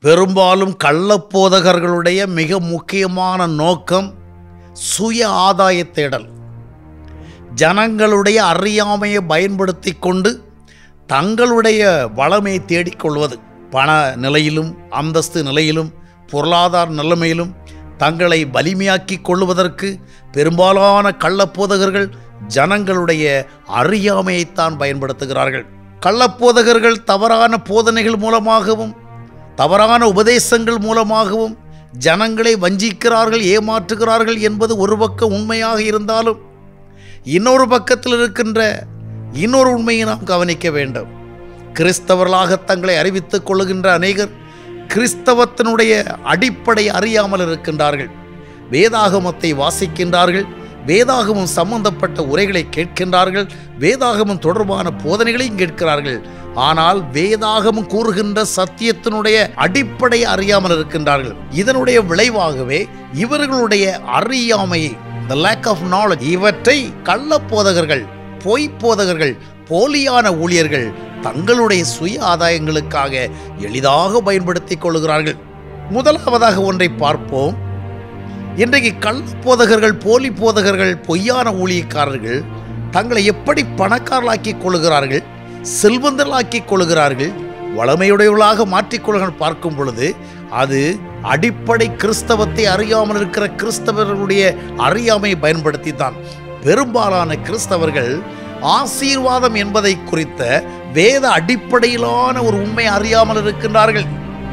பெரும்பாலும் கள்ளப்போதகர்களுடைய மிக முக்கியமான நோக்கம் சுய ஆதாய தேடல் ஜனங்களுடைய அறியாமையை பயன்படுத்தி கொண்டு தங்களுடைய வளமையை தேடிக்கொள்வது பண நிலையிலும் அந்தஸ்து நிலையிலும் பொருளாதார நிலைமையிலும் தங்களை வலிமையாக்கி கொள்ளுவதற்கு பெரும்பாலான கள்ளப்போதகர்கள் ஜனங்களுடைய அறியாமையைத்தான் பயன்படுத்துகிறார்கள் கள்ளப்போதகர்கள் தவறான போதனைகள் மூலமாகவும் தவறான உபதேசங்கள் மூலமாகவும் ஜனங்களை வஞ்சிக்கிறார்கள் ஏமாற்றுகிறார்கள் என்பது ஒரு பக்கம் உண்மையாக இருந்தாலும் இன்னொரு பக்கத்தில் இருக்கின்ற இன்னொரு உண்மையை நாம் கவனிக்க வேண்டும் கிறிஸ்தவர்களாக தங்களை அறிவித்துக் கொள்ளுகின்ற அநேகர் கிறிஸ்தவத்தினுடைய அடிப்படை அறியாமல் இருக்கின்றார்கள் வேதாகமத்தை வாசிக்கின்றார்கள் வேதாகமம் சம்பந்தப்பட்ட உரைகளை கேட்கின்றார்கள் வேதாகமம் தொடர்பான போதனைகளையும் கேட்கிறார்கள் ஆனால் வேதாகமம் கூறுகின்ற சத்தியத்தினுடைய அடிப்படை அறியாமல் இருக்கின்றார்கள் இதனுடைய விளைவாகவே இவர்களுடைய அறியாமையை the lack of knowledge இவற்றை கள்ள போதகர்கள் பொய் போதகர்கள் போலியான ஊழியர்கள் தங்களுடைய சுய ஆதாயங்களுக்காக எளிதாக பயன்படுத்திக் கொள்கிறார்கள் முதலாவதாக ஒன்றை பார்ப்போம் இன்றைக்கு கள்ள போதகர்கள் போலி போதகர்கள் பொய்யான ஊழியக்காரர்கள் தங்களை எப்படி பணக்காரர்களாக்கிக் கொள்கிறார்கள் செல்வந்தர்களாக்கிக் கொள்கிறார்கள் வளமையுடையவர்களாக மாற்றிக்கொள்கிறார்கள் பார்க்கும் பொழுது அது அடிப்படை கிறிஸ்தவத்தை அறியாமல் இருக்கிற கிறிஸ்தவர்களுடைய அறியாமையை பயன்படுத்தி தான் பெரும்பாலான கிறிஸ்தவர்கள் ஆசீர்வாதம் என்பதை குறித்த வேத அடிப்படையிலான ஒரு உண்மை அறியாமல் இருக்கின்றார்கள்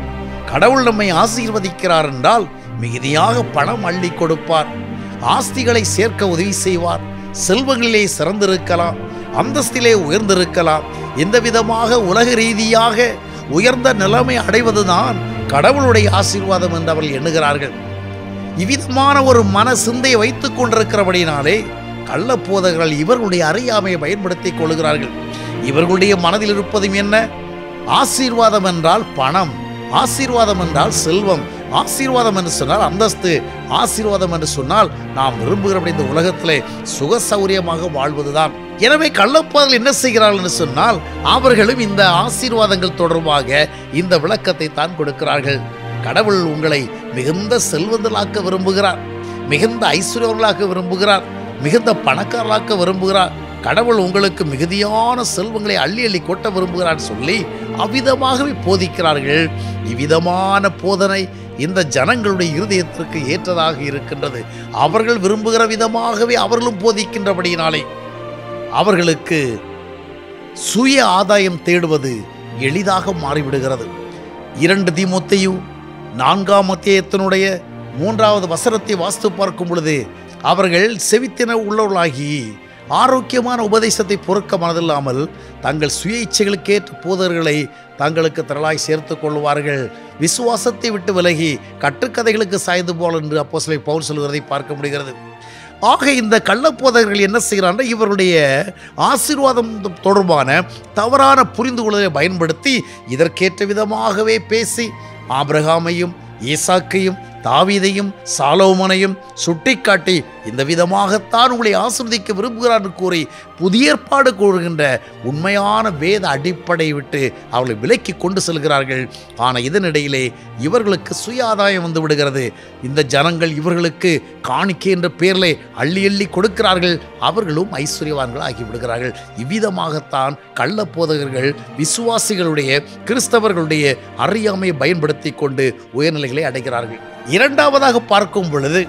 கடவுள் நம்மை ஆசீர்வதிக்கிறார் என்றால் மிகுதியாக பணம் அள்ளி கொடுப்பார் ஆஸ்திகளை சேர்க்க உதவி செய்வார் செல்வங்களிலே சிறந்திருக்கலாம் அந்தஸ்திலே உயர்ந்திருக்கலாம் இந்த விதமாக உலக ரீதியாக உயர்ந்த நிலைமை அடைவதுதான் கடவுளுடைய ஆசீர்வாதம் என்று அவர்கள் எண்ணுகிறார்கள் இவ்விதமான ஒரு மன சிந்தையை வைத்துக் கொண்டிருக்கிறபடினாலே கள்ளப்போதகர்கள் இவர்களுடைய அறியாமையை பயன்படுத்திக் கொள்கிறார்கள் இவர்களுடைய மனதில் இருப்பதும் என்ன ஆசீர்வாதம் என்றால் பணம் ஆசீர்வாதம் என்றால் செல்வம் ஆசீர்வாதம் என்று சொன்னால் அந்தஸ்து ஆசீர்வாதம் என்று சொன்னால் நாம் விரும்புகிறபடி இந்த உலகத்திலே சுக சௌரியமாக வாழ்வதுதான் எனவே கள்ளப்பாதல் என்ன செய்கிறார்கள் என்று சொன்னால் அவர்களும் இந்த ஆசீர்வாதங்கள் தொடர்பாக இந்த விளக்கத்தை தான் கொடுக்கிறார்கள் கடவுள் உங்களை மிகுந்த செல்வந்தலாக்க விரும்புகிறார் மிகுந்த ஐஸ்வர்யவர்களாக்க விரும்புகிறார் மிகுந்த பணக்காரர்களாக்க விரும்புகிறார் கடவுள் உங்களுக்கு மிகுதியான செல்வங்களை அள்ளி அள்ளி கொட்ட விரும்புகிறார் சொல்லி அவ்விதமாகவே போதிக்கிறார்கள் இவ்விதமான போதனை இந்த ஜனங்களுடைய இருதயத்திற்கு ஏற்றதாக இருக்கின்றது அவர்கள் விரும்புகிற விதமாகவே அவர்களும் போதிக்கின்றபடியினாலே அவர்களுக்கு சுய ஆதாயம் தேடுவது எளிதாக மாறிவிடுகிறது இரண்டு தீமோத்தேயு நான்காம் அத்தியாயத்தினுடைய மூன்றாவது வசனத்தை வாஸ்து பார்க்கும் பொழுது அவர்கள் செவித்தின உள்ளவர்களாகி ஆரோக்கியமான உபதேசத்தை பொறுக்க மனதில்லாமல் தங்கள் சுய இச்சைகளுக்கேற்ற போதர்களை தங்களுக்கு திரளாய் சேர்த்து கொள்வார்கள் விசுவாசத்தை விட்டு விலகி கட்டுக்கதைகளுக்கு சாய்ந்து போல் என்று அப்போ சிலை பவுல் சொல்கிறதை பார்க்க முடிகிறது ஆக இந்த கள்ளப்போதகர்கள் என்ன செய்கிறார்கள் இவருடைய ஆசீர்வாதம் தொடர்பான தவறான புரிந்து கொள்வதை பயன்படுத்தி இதற்கேற்ற விதமாகவே பேசி ஆபிரகாமையும் ஈசாக்கையும் தாவீதையும் சாலோமனையும் சுட்டிக்காட்டி இந்த விதமாகத்தான் உங்களை ஆசிர்வதிக்க விரும்புகிறார் என்று கூறி புதிய ஏற்பாடு கூறுகின்ற உண்மையான வேத அடிப்படை விட்டு அவர்களை விலக்கி கொண்டு செல்கிறார்கள் ஆனால் இதனிடையிலே இவர்களுக்கு சுய ஆதாயம் வந்து விடுகிறது இந்த ஜனங்கள் இவர்களுக்கு காணிக்கை என்ற பெயரிலே அள்ளி அள்ளி கொடுக்கிறார்கள் அவர்களும் ஐஸ்வர்யவான்கள் ஆகி விடுகிறார்கள் இவ்விதமாகத்தான் கள்ள போதகர்கள் விசுவாசிகளுடைய கிறிஸ்தவர்களுடைய அறியாமையை பயன்படுத்தி கொண்டு உயர்நிலைகளை அடைகிறார்கள் இரண்டாவதாக பார்க்கும் பொழுது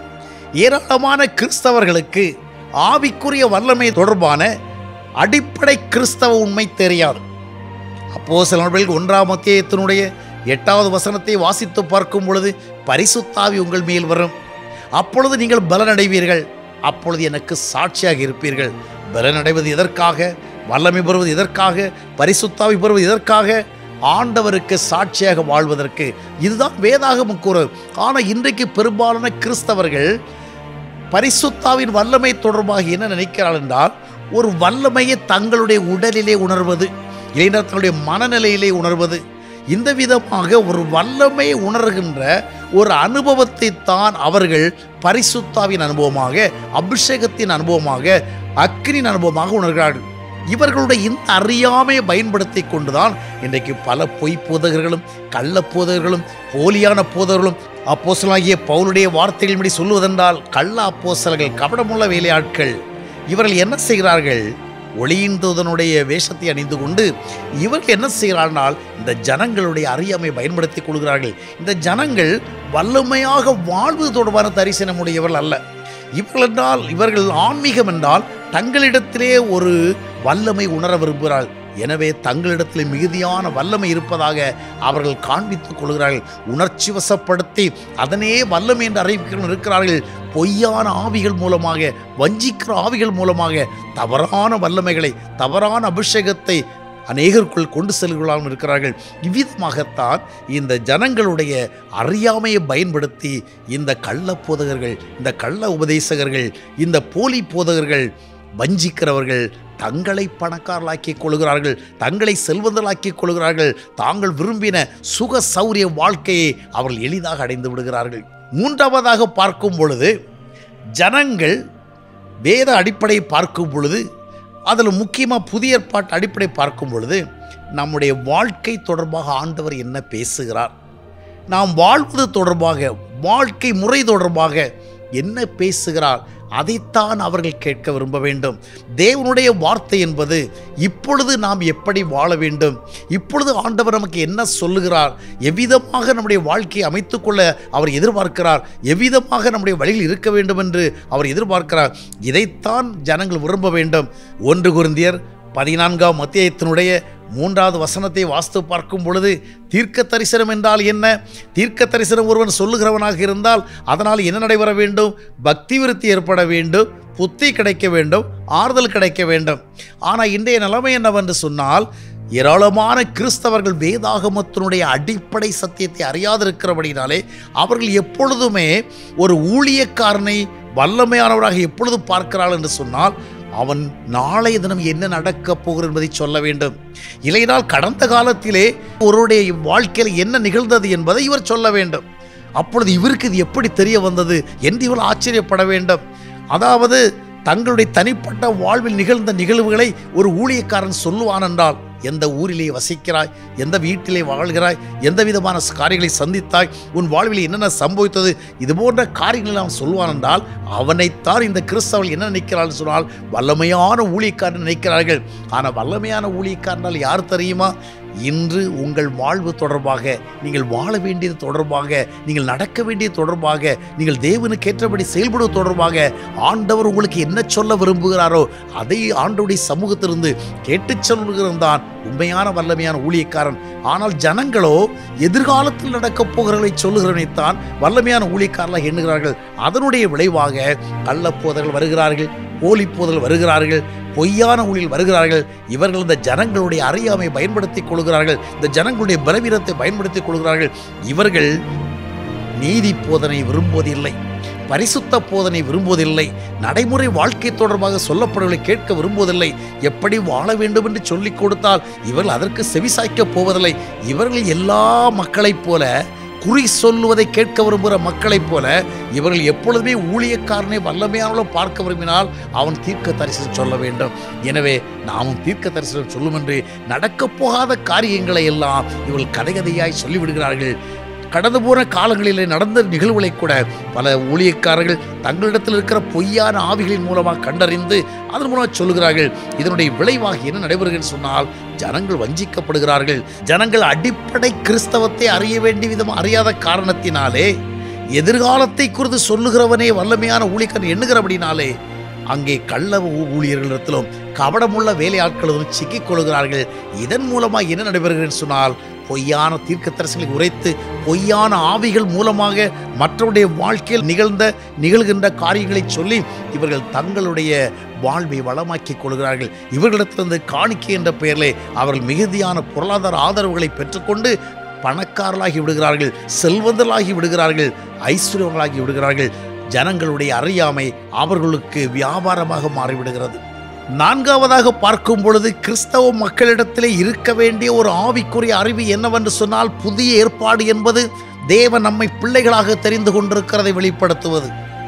ஏராளமான கிறிஸ்தவர்களுக்கு ஆவிக்குரிய வல்லமை தொடர்பான அடிப்படை கிறிஸ்தவ உண்மை தெரியாது அப்போ சில நபர்கள் ஒன்றாம் அத்தியாயத்தினுடைய எட்டாவது வசனத்தை வாசித்து பார்க்கும் பொழுது பரிசுத்தாவி உங்கள் மேல் வரும் அப்பொழுது நீங்கள் பலனடைவீர்கள் அப்பொழுது எனக்கு சாட்சியாக இருப்பீர்கள் பலனடைவது எதற்காக வல்லமை பெறுவது எதற்காக பரிசுத்தாவி பெறுவது எதற்காக ஆண்டவருக்கு சாட்சியாக வாழ்வதற்கு இதுதான் வேதாகமம் கூறு ஆனால் இன்றைக்கு பெரும்பாலான கிறிஸ்தவர்கள் பரிசுத்தாவின் வல்லமை தொடர்பாக என்ன நினைக்கிறார்கள் என்றால் ஒரு வல்லமையை தங்களுடைய உடலிலே உணர்வது இல்லைன்னா தங்களுடைய மனநிலையிலே உணர்வது இந்த விதமாக ஒரு வல்லமை உணர்கின்ற ஒரு அனுபவத்தை தான் அவர்கள் பரிசுத்தாவின் அனுபவமாக அபிஷேகத்தின் அனுபவமாக அக்னியின் அனுபவமாக உணர்கிறார்கள் இவர்களுடைய இந்த அறியாமையை பயன்படுத்தி கொண்டுதான் இன்றைக்கு பல பொய் போதகர்களும் கள்ள போதகர்களும் போலியான போதகர்களும் அப்போஸ்தலனாகிய பவுலுடைய வார்த்தைகளின்படி சொல்லுவதென்றால் கள்ள அப்போஸ்தலர்கள் கபடமுள்ள வேலையாட்கள் இவர்கள் என்ன செய்கிறார்கள் ஒளியின் தூதனுடைய வேஷத்தை அணிந்து கொண்டு இவர்கள் என்ன செய்கிறார்கள் இந்த ஜனங்களுடைய அறியாமை பயன்படுத்தி கொள்கிறார்கள் இந்த ஜனங்கள் வல்லமையாக வாழ்வது தொடர்பான தரிசனமுடையவர்கள் அல்ல இவர்கள் என்றால் இவர்கள் ஆன்மீகம் என்றால் தங்களிடத்திலே ஒரு வல்லமை உணர விரும்புகிறார்கள் எனவே தங்களிடத்தில் மிகுதியான வல்லமை இருப்பதாக அவர்கள் காண்பித்துக் கொள்கிறார்கள் உணர்ச்சி வசப்படுத்தி அதனே வல்லமை என்று அறிவிக்கிறவர்கள் இருக்கிறார்கள் பொய்யான ஆவிகள் மூலமாக வஞ்சிக்கிற ஆவிகள் மூலமாக தவறான வல்லமைகளை தவறான அபிஷேகத்தை அநேகருக்குள் கொண்டு செல்கிறார்கள் இருக்கிறார்கள் இவ்விதமாகத்தான் இந்த ஜனங்களுடைய அறியாமையை பயன்படுத்தி இந்த கள்ள போதகர்கள் இந்த கள்ள உபதேசகர்கள் இந்த போலி போதகர்கள் வஞ்சிக்கிறவர்கள் தங்களை பணக்காரர்களாக்கிக் கொள்கிறார்கள் தங்களை செல்வந்தர்களாக்கிக் கொள்கிறார்கள் தாங்கள் விரும்பின சுக சௌரிய வாழ்க்கையை அவர்கள் எளிதாக அடைந்து விடுகிறார்கள் மூன்றாவதாக பார்க்கும் பொழுது ஜனங்கள் வேத அடிப்படை பார்க்கும் பொழுது அதில் முக்கியமாக புதிய ஏற்பாட்டு அடிப்படை பார்க்கும் பொழுது நம்முடைய வாழ்க்கை தொடர்பாக ஆண்டவர் என்ன பேசுகிறார் நாம் வாழ்வது தொடர்பாக வாழ்க்கை முறை தொடர்பாக என்ன பேசுகிறார் அதைத்தான் அவர்கள் கேட்க விரும்ப வேண்டும் தேவனுடைய வார்த்தை என்பது இப்பொழுது நாம் எப்படி வாழ வேண்டும் இப்பொழுது ஆண்டவர் நமக்கு என்ன சொல்லுகிறார் எவ்விதமாக நம்முடைய வாழ்க்கையை அமைத்துக்கொள்ள அவர் எதிர்பார்க்கிறார் எவ்விதமாக நம்முடைய வழியில் இருக்க வேண்டும் என்று அவர் எதிர்பார்க்கிறார் இதைத்தான் ஜனங்கள் விரும்ப வேண்டும் ஒன்று குருந்தியர் பதினான்காம் மத்தியத்தினுடைய மூன்றாவது வசனத்தை வாஸ்து பார்க்கும் பொழுது தீர்க்க தரிசனம் என்றால் என்ன தீர்க்க தரிசனம் ஒருவன் சொல்லுகிறவனாக இருந்தால் அதனால் என்ன நடைபெற வேண்டும் பக்தி விருத்தி ஏற்பட வேண்டும் புத்தி கிடைக்க வேண்டும் ஆறுதல் கிடைக்க வேண்டும் ஆனால் இன்றைய நிலைமை என்னவென்று சொன்னால் ஏராளமான கிறிஸ்தவர்கள் வேதாகமத்தினுடைய அடிப்படை சத்தியத்தை அறியாதிருக்கிறபடினாலே அவர்கள் எப்பொழுதுமே ஒரு ஊழியக்காரனை வல்லமையானவராக எப்பொழுது பார்க்கிறார்கள் என்று சொன்னால் அவன் நாளைய தினம் என்ன நடக்கப் போகிறது என்பதை சொல்ல வேண்டும் இல்லைனால் கடந்த காலத்திலே ஒருவருடைய வாழ்க்கையில் என்ன நிகழ்ந்தது என்பதை இவர் சொல்ல வேண்டும் அப்பொழுது இவருக்கு இது எப்படி தெரிய வந்தது என்று இவர் ஆச்சரியப்பட வேண்டும் அதாவது தங்களுடைய தனிப்பட்ட வாழ்வில் நிகழ்ந்த நிகழ்வுகளை ஒரு ஊழியக்காரன் சொல்லுவான் என்றால் எந்த ஊரிலே வசிக்கிறாய் எந்த வீட்டிலே வாழ்கிறாய் எந்த விதமான காரியங்களை சந்தித்தாய் உன் வாழ்வில் என்னென்ன சம்பவித்தது இது போன்ற காரியங்களை அவன் சொல்வான் என்றால் அவனைத்தான் இந்த கிறிஸ்தவர்கள் என்ன நினைக்கிறார்கள் சொன்னால் வல்லமையான ஊழியக்காரன் நினைக்கிறார்கள் ஆனால் வல்லமையான ஊழியக்காரனால் யார் தெரியுமா இன்று உங்கள் வாழ்வு தொடர்பாக நீங்கள் வாழ வேண்டியது தொடர்பாக நீங்கள் நடக்க வேண்டியது தொடர்பாக நீங்கள் தேவனுக்கு ஏற்றபடி செயல்படுவது தொடர்பாக ஆண்டவர் உங்களுக்கு என்ன சொல்ல விரும்புகிறாரோ அதை ஆண்டவருடைய சமூகத்திலிருந்து கேட்டுச் சொல்கிறவன் தான் உண்மையான வல்லமையான ஊழியக்காரன் ஆனால் ஜனங்களோ எதிர்காலத்தில் நடக்கப் போகிறவர்களை சொல்லுகிறவனைத்தான் வல்லமையான ஊழியக்காரர்களாக எண்ணுகிறார்கள் அதனுடைய விளைவாக கள்ளப்போதர்கள் வருகிறார்கள் போலி போதல் வருகிறார்கள் பொய்யான ஊழில் வருகிறார்கள் இவர்கள் இந்த ஜனங்களுடைய அறியாமை பயன்படுத்திக் கொள்கிறார்கள் இந்த ஜனங்களுடைய பலவீனத்தை பயன்படுத்திக் கொள்கிறார்கள் இவர்கள் நீதி போதனை விரும்புவதில்லை பரிசுத்த போதனை விரும்புவதில்லை நடைமுறை வாழ்க்கை தொடர்பாக சொல்லப்படுவதை கேட்க விரும்புவதில்லை எப்படி வாழ வேண்டும் என்று சொல்லிக் கொடுத்தால் இவர்கள் அதற்கு செவிசாய்க்கப் போவதில்லை இவர்கள் எல்லா மக்களைப் போல குறி சொல்லுவதை கேட்க விரும்புகிற மக்களைப் போல இவர்கள் எப்பொழுதுமே ஊழியக்காரனை வல்லமையானவளோ பார்க்க விரும்பினால் அவன் தீர்க்க தரிசனம் சொல்ல வேண்டும் எனவே நாமும் தீர்க்க தரிசனம் சொல்லும் என்று நடக்கப் போகாத காரியங்களை எல்லாம் இவர்கள் கதை கதையாய் சொல்லிவிடுகிறார்கள் கடந்து போன காலங்களிலே நடந்த நிகழ்வுகளை கூட பல ஊழியக்காரர்கள் தங்களிடத்தில் இருக்கிற பொய்யான ஆவிகளின் மூலமாக கண்டறிந்து அதன் மூலமாக சொல்லுகிறார்கள் இதனுடைய விளைவாக என்ன நடைபெறுகிறது சொன்னால் ஜனங்கள் வஞ்சிக்கப்படுகிறார்கள் ஜனங்கள் அடிப்படை கிறிஸ்தவத்தை அறிய வேண்டிய விதம் அறியாத காரணத்தினாலே எதிர்காலத்தை குறித்து சொல்லுகிறவனே வல்லமையான ஊழியக்காரன் எண்ணுகிறபடினாலே அங்கே கள்ள ஊ- ஊழியர்களிடத்திலும் கபடமுள்ள வேலையாட்களிலும் சிக்கிக் கொள்கிறார்கள் இதன் மூலமாக என்ன நடைபெறுகிறது சொன்னால் பொய்யான தீர்க்கதரிசனங்களை உரைத்து பொய்யான ஆவிகள் மூலமாக மற்றவருடைய வாழ்க்கையில் நிகழ்ந்த நிகழ்கின்ற காரியங்களை சொல்லி இவர்கள் தங்களுடைய வாழ்வை வளமாக்கிக் கொள்கிறார்கள் இவர்களிடத்திலிருந்து காணிக்கை என்ற பெயரிலே அவர்கள் மிகுதியான பொருளாதார ஆதரவுகளை பெற்றுக்கொண்டு பணக்காரர்களாகி விடுகிறார்கள் செல்வந்தர்களாகி விடுகிறார்கள் ஐஸ்வர்யங்களாகி விடுகிறார்கள் ஜனங்களுடைய அறியாமை அவர்களுக்கு வியாபாரமாக மாறிவிடுகிறது நான்காவதாக பார்க்கும் பொழுது கிறிஸ்தவ மக்களிடத்திலே இருக்க வேண்டிய ஒரு ஆவிக்குரிய அறிவு என்னவென்று சொன்னால் புதிய ஏற்பாடு என்பது தேவன் நம்மை பிள்ளைகளாக தெரிந்து கொண்டிருக்கிறதை வெளிப்படுத்துவது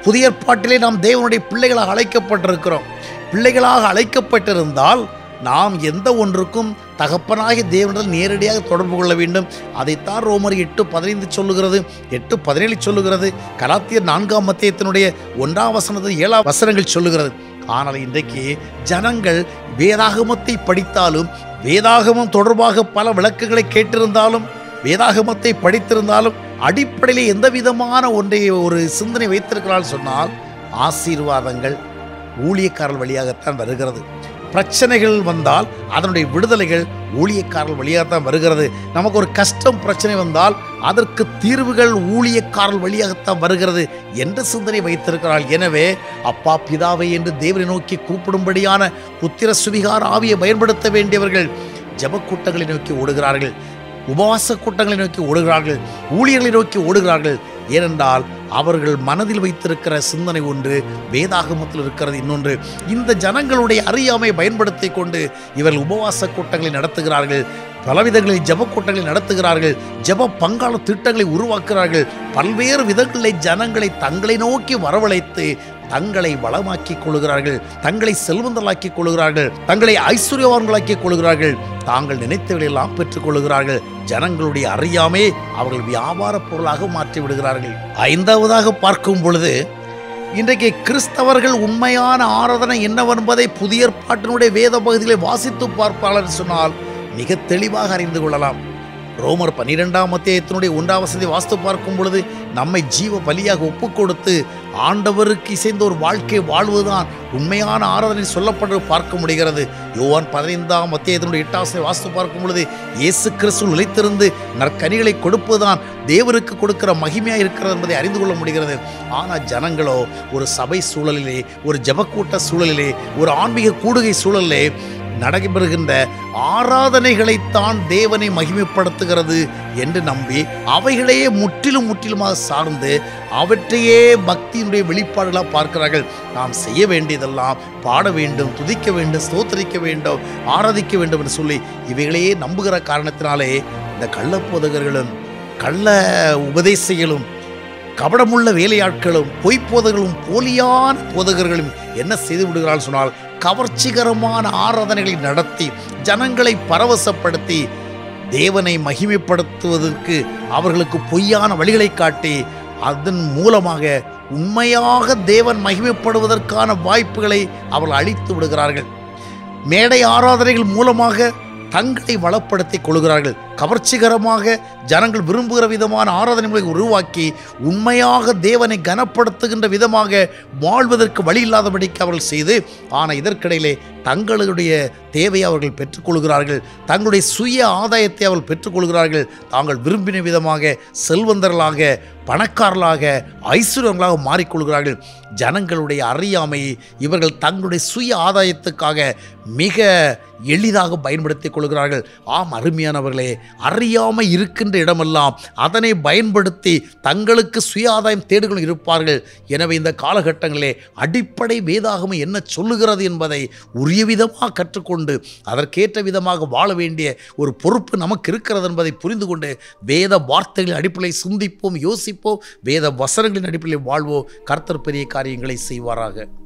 புதிய ஏற்பாட்டிலே நாம் தேவனுடைய பிள்ளைகளாக அழைக்கப்பட்டிருக்கிறோம் பிள்ளைகளாக அழைக்கப்பட்டிருந்தால் நாம் எந்த ஒன்றுக்கும் தகப்பனாகி தேவனிடம் நேரடியாக தொடர்பு கொள்ள வேண்டும் அதைத்தான் ரோமர் எட்டு பதினைந்து சொல்லுகிறது எட்டு பதினேழு சொல்லுகிறது கலாத்தியர் நான்காம் மத்தியத்தினுடைய ஒன்றாம் வசனத்தில் ஏழாம் வசனங்கள் சொல்லுகிறது ஆனால் இன்றைக்கு ஜனங்கள் வேதாகமத்தை படித்தாலும் வேதாகமம் தொடர்பாக பல விளக்குகளை கேட்டிருந்தாலும் வேதாகமத்தை படித்திருந்தாலும் அடிப்படையில் எந்த விதமான ஒன்றை ஒரு சிந்தனை வைத்திருக்கிறாள் சொன்னால் ஆசீர்வாதங்கள் ஊழியக்காரர்கள் வழியாகத்தான் வருகிறது பிரச்சனைகள் வந்தால் அதனுடைய விடுதலைகள் ஊழியக்காரர்கள் வழியாகத்தான் வருகிறது நமக்கு ஒரு கஷ்டம் பிரச்சனை வந்தால் அதற்கு தீர்வுகள் ஊழியக்காரர்கள் வழியாகத்தான் வருகிறது என்ற சிந்தனை வைத்திருக்கிறாள் எனவே அப்பா பிதாவை என்று தேவனை நோக்கி கூப்பிடும்படியான புத்திர சுவிகார ஆவியை பயன்படுத்த வேண்டியவர்கள் ஜபக்கூட்டங்களை நோக்கி ஓடுகிறார்கள் உபவாச கூட்டங்களை நோக்கி ஓடுகிறார்கள் ஊழியர்களை நோக்கி ஓடுகிறார்கள் ஏனென்றால் அவர்கள் மனதில் வைத்திருக்கிற சிந்தனை ஒன்று வேதாகமத்தில் இருக்கிறது இன்னொன்று இந்த ஜனங்களுடைய அறியாமை பயன்படுத்தி கொண்டு இவர்கள் உபவாச கூட்டங்களை நடத்துகிறார்கள் பலவிதங்களில் ஜப கூட்டங்களை நடத்துகிறார்கள் ஜப பங்காள திட்டங்களை உருவாக்குகிறார்கள் பல்வேறு விதங்களில் ஜனங்களை தங்களை நோக்கி வரவழைத்து தங்களை வளமாக்கிக் கொள்கிறார்கள் தங்களை செல்வந்தலாக்கிக் கொள்கிறார்கள் தங்களை ஐஸ்வர்யவான்களாக்கிக் கொள்கிறார்கள் தாங்கள் நினைத்தவர்களெல்லாம் பெற்றுக் கொள்கிறார்கள் ஜனங்களுடைய அறியாமே அவர்கள் வியாபார பொருளாக மாற்றி விடுகிறார்கள் ஐந்தாவதாக பார்க்கும் பொழுது இன்றைக்கு கிறிஸ்தவர்கள் உண்மையான ஆராதனை என்னவென்பதை புதிய ஏற்பாட்டினுடைய வேத பகுதிகளை வாசித்து பார்ப்பாளர் சொன்னால் மிக தெளிவாக அறிந்து கொள்ளலாம் ரோமர் பன்னிரெண்டாம் அத்தியாயத்தினுடைய ஒன்றாம் வசதி வாஸ்து பார்க்கும் பொழுது நம்மை ஜீவ பலியாக ஒப்பு கொடுத்து ஆண்டவருக்கு இசைந்த ஒரு வாழ்க்கை வாழ்வதுதான் உண்மையான ஆராதனை சொல்லப்படுறது பார்க்க முடிகிறது யோவான் பதினைந்தாம் அத்தியாயத்தினுடைய எட்டாம் வசதி வாஸ்து பார்க்கும் பொழுது இயேசு கிறிஸ்து நிலைத்திருந்து நற்கனிகளை கொடுப்பதுதான் தேவருக்கு கொடுக்கிற மகிமையாக இருக்கிறது என்பதை அறிந்து கொள்ள முடிகிறது ஆனால் ஜனங்களோ ஒரு சபை சூழலிலே ஒரு ஜபக்கூட்ட சூழலிலே ஒரு ஆன்மீக கூடுகை சூழலிலே நடைபெறுகின்ற ஆராதனைகளைத்தான் தேவனை மகிமைப்படுத்துகிறது என்று நம்பி அவைகளையே முற்றிலும் முற்றிலுமாக சார்ந்து அவற்றையே பக்தியினுடைய வெளிப்பாடுகளாக பார்க்கிறார்கள் நாம் செய்ய வேண்டியதெல்லாம் பாட வேண்டும் துதிக்க வேண்டும் ஸ்தோத்தரிக்க வேண்டும் ஆராதிக்க வேண்டும் என்று சொல்லி இவைகளையே நம்புகிற காரணத்தினாலே இந்த கள்ளப்போதகர்களும் கள்ள உபதேசிகளும் கபடமுள்ள வேலையாட்களும் பொய்ப்போதர்களும் போலியான போதகர்களும் என்ன செய்து விடுகிறார்கள் சொன்னால் கவர்ச்சிகரமான ஆராதனைகளை நடத்தி ஜனங்களை பரவசப்படுத்தி தேவனை மகிமைப்படுத்துவதற்கு அவர்களுக்கு பொய்யான வழிகளை காட்டி அதன் மூலமாக உண்மையாக தேவன் மகிமைப்படுவதற்கான வாய்ப்புகளை அவர்கள் அளித்து விடுகிறார்கள் மேடை ஆராதனைகள் மூலமாக தங்களை வளப்படுத்திக் கொள்கிறார்கள் கவர்ச்சிகரமாக ஜனங்கள் விரும்புகிற விதமான ஆராதனை முறையை உருவாக்கி உண்மையாக தேவனை கனப்படுத்துகின்ற விதமாக வாழ்வதற்கு வழி இல்லாதபடிக்கு அவர்கள் செய்து ஆனால் இதற்கிடையிலே தங்களுடைய தேவையை அவர்கள் பெற்றுக்கொள்கிறார்கள் தங்களுடைய சுய ஆதாயத்தை அவர்கள் பெற்றுக்கொள்கிறார்கள் தாங்கள் விரும்பின விதமாக செல்வந்தர்களாக பணக்காரர்களாக ஐஸ்வர்யங்களாக மாறிக்கொள்கிறார்கள் ஜனங்களுடைய அறியாமையை இவர்கள் தங்களுடைய சுய ஆதாயத்துக்காக மிக எளிதாக பயன்படுத்திக் கொள்கிறார்கள் ஆம் அருமையானவர்களே அறியாமை இருக்கின்ற இடமெல்லாம் அதனை பயன்படுத்தி தங்களுக்கு சுய ஆதாயம் தேடுகளும் இருப்பார்கள் எனவே இந்த காலகட்டங்களிலே அடிப்படை வேதாகமம் என்ன சொல்லுகிறது என்பதை உரிய விதமாக கற்றுக்கொண்டு அதற்கேற்ற விதமாக வாழ வேண்டிய ஒரு பொறுப்பு நமக்கு இருக்கிறது என்பதை புரிந்து கொண்டு வேத வார்த்தைகளின் அடிப்படையில் சிந்திப்போம் யோசிப்போம் வேத வசனங்களின் அடிப்படையில் வாழ்வோம் கர்த்தர் பெரிய காரியங்களை செய்வாராக